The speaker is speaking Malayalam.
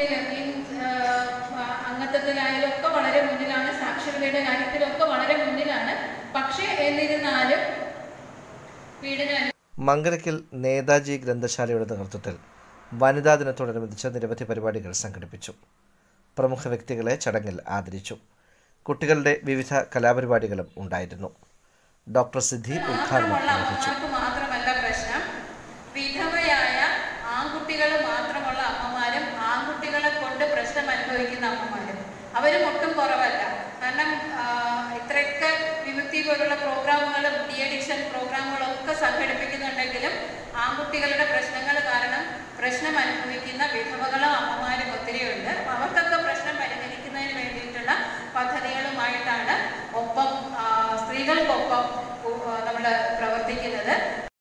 മുന്നിൽ മീൻസ് അംഗത്വത്തിലായാലും ഒക്കെ വളരെ മുന്നിലാണ് സാക്ഷരതയുടെ കാര്യത്തിലൊക്കെ വളരെ മുന്നിലാണ് പക്ഷേ എന്നിരുന്നാലും പീഡന മങ്കരയ്ക്കൽ നേതാജി ഗ്രന്ഥശാലയുടെ നേതൃത്വത്തിൽ വനിതാ ദിനത്തോടനുബന്ധിച്ച് നിരവധി പരിപാടികൾ സംഘടിപ്പിച്ചു പ്രമുഖ വ്യക്തികളെ ചടങ്ങിൽ ആദരിച്ചു കുട്ടികളുടെ വിവിധ കലാപരിപാടികളും ഉണ്ടായിരുന്നു ഡോക്ടർ സിദ്ധി ഉദ്ഘാടനം മാത്രമുള്ള നിർവഹിച്ചു അമ്മമാർക്ക് മാത്രമല്ല പ്രശ്നം വിധവയായ ആൺകുട്ടികൾ മാത്രമുള്ള അമ്മമാരും ആൺകുട്ടികളെ കൊണ്ട് പ്രശ്നം അനുഭവിക്കുന്ന അമ്മമാരും അവരും ഒട്ടും കുറവല്ല കാരണം ആ, ഇത്രയൊക്കെ വിമുക്തി പോലുള്ള പ്രോഗ്രാമുകളും ഡി അഡിക്ഷൻ പ്രോഗ്രാമുകളും ഒക്കെ സംഘടിപ്പിക്കുന്നുണ്ടെങ്കിലും ആൺകുട്ടികളുടെ പ്രശ്നങ്ങൾ കാരണം പ്രശ്നം അനുഭവിക്കുന്ന വിധവകളും അമ്മമാരും ഒത്തിരിയുണ്ട് അപ്പൊ അവർക്കൊക്കെ പ്രശ്നം പരിഹരിക്കുന്നതിന് വേണ്ടിയിട്ടുള്ള പദ്ധതികളുമായിട്ടാണ് ഒപ്പം ആ, സ്ത്രീകൾക്കൊപ്പം നമ്മൾ പ്രവർത്തിക്കുന്നത്